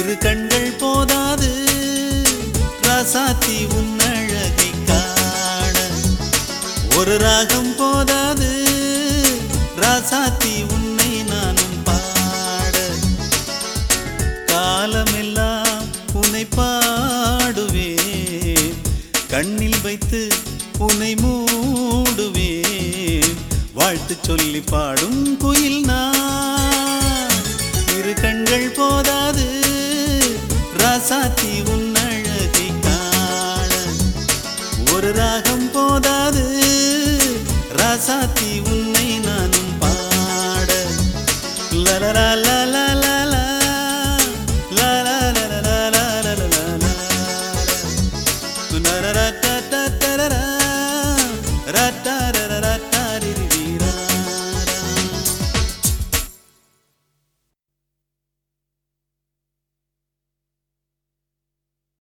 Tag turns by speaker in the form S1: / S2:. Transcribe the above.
S1: இரு கண்கள் போதாது ராசாத்தி உன்னழகை காண ஒரு ராகம் போதாது ராசாத்தி உன்னை நானும் பாட காலமெல்லாம் உன்னை பாடுவேன் கண்ணில் வைத்து உன்னை மூடுவேன் வாழ்த்து சொல்லி பாடும் குயில் நான் இரு கண்கள் போதாது ராசாத்தி உன்னழகை காண ஒரு ராகம் போதாது ராசாத்தி உன்னை நானும் பாட லலலா